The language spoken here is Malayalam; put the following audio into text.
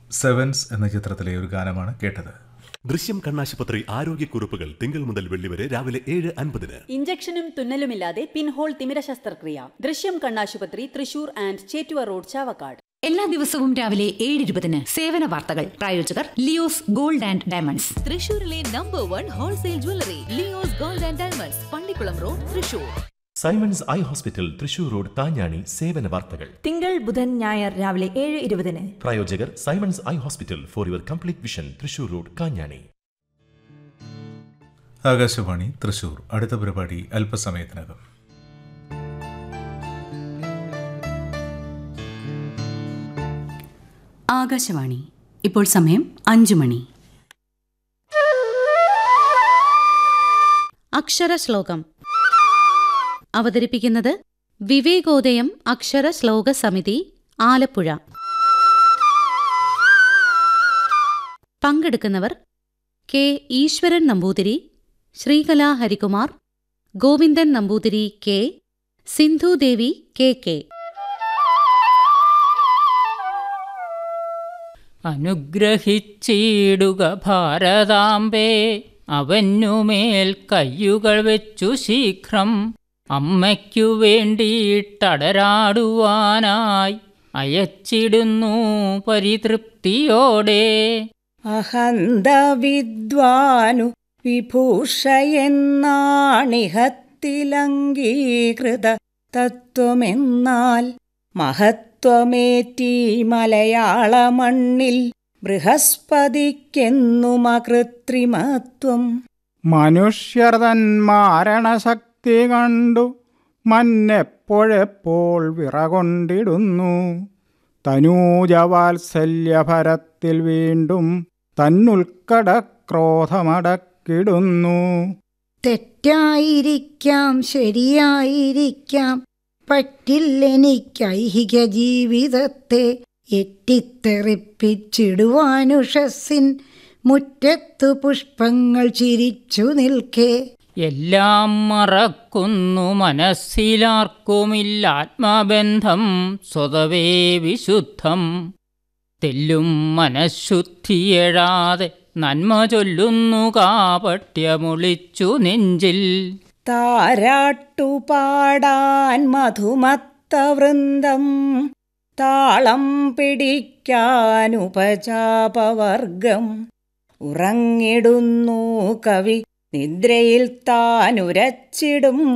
സെവൻസ് എന്ന ചിത്രത്തിലെ ഒരു ഗാനമാണ് കേട്ടത് ദൃശ്യം കണ്ണാശുപത്രി ആരോഗ്യക്കുറിപ്പുകൾ തിങ്കൾ മുതൽ വെള്ളി വരെ രാവിലെ ഏഴ് അൻപതിന് ഇഞ്ചക്ഷനും തുന്നലുമില്ലാതെ പിൻഹോൾ തിമിര ശസ്ത്രക്രിയ ദൃശ്യം കണ്ണാശുപത്രി തൃശൂർ ആൻഡ് ചേറ്റുവ റോഡ് ചാവക്കാട് എല്ലാ ദിവസവും രാവിലെ ഏഴ് ഇരുപതിന് സേവന വാർത്തകൾ പ്രായോജകർ ലിയോസ് ഗോൾഡ് ആൻഡ് ഡയമണ്ട്സ് തൃശൂരിലെ number one wholesale jewellery Leo's gold and diamonds Pallikulam road Thrissur Simon's eye hospital Thrissur road Thanjani സേവന വാർത്തകൾ തിങ്കൾ ബുധൻ ഞായർ രാവിലെ ഏഴ് ഇരുപതിന് പ്രായോജകർ Simon's eye hospital for your complete vision Thrissur road Kanjani Akashvani Thrissur അടുത്ത പരിപാടി അല്പസമയത്തിനകം ആകാശവാണി ഇപ്പോൾ സമയം അഞ്ചു മണി അക്ഷരശ്ലോകം അവതരിപ്പിക്കുന്നത് വിവേകോദയം അക്ഷര ശ്ലോക സമിതി ആലപ്പുഴ പങ്കെടുക്കുന്നവർ K Eswaran Namboothiri Sreekala Harikumar Govindan Namboothiri K Sindhudevi K K അനുഗ്രഹിച്ചിടുക ഭാരതാംബേ അവനുമേൽ കയ്യുകൾ വെച്ചു ശീഘ്രം അമ്മയ്ക്കു വേണ്ടിയിട്ടടരാടുവാനായി അയച്ചിടുന്നു പരിതൃപ്തിയോടെ അഹന്ത വിദ്വാനു വിഭൂഷയെന്നാണിഹത്തിലംഗീകൃത തത്വമെന്നാൽ മഹത്വമേറ്റി മലയാള മണ്ണിൽ ബൃഹസ്പതിക്കെന്നുമകൃത്രിമത്വം മനുഷ്യർ തൻ മാരണശക്തി കണ്ടു മന്നെപ്പോഴെപ്പോൾ വിറകൊണ്ടിടുന്നു തനൂജവാത്സല്യഭരത്തിൽ വീണ്ടും തന്നുൽക്കട ക്രോധമടക്കിടുന്നു തെറ്റായിരിക്കാം ശരിയായിരിക്കാം പറ്റില്ലെനിക്കൈഹിക ജീവിതത്തെ എറ്റിത്തെറിപ്പിച്ചിടുവാനുഷസ്സിൻ മുറ്റത്തു പുഷ്പങ്ങൾ ചിരിച്ചു നിൽക്കേ എല്ലാം മറക്കുന്നു മനസ്സിലാർക്കുമില്ല ആത്മബന്ധം സ്വതവേ വിശുദ്ധം തെല്ലും മനഃശുദ്ധിയെഴാതെ നന്മ ചൊല്ലുന്നു കാപട്യമൊളിച്ചു നെഞ്ചിൽ താരാട്ടുപാടാൻ മധുമത്തവൃന്ദം താളം പിടിക്കാനുപചാപവർഗം ഉറങ്ങിടുന്നു കവി നിദ്രയിൽ താനുരച്ചിടും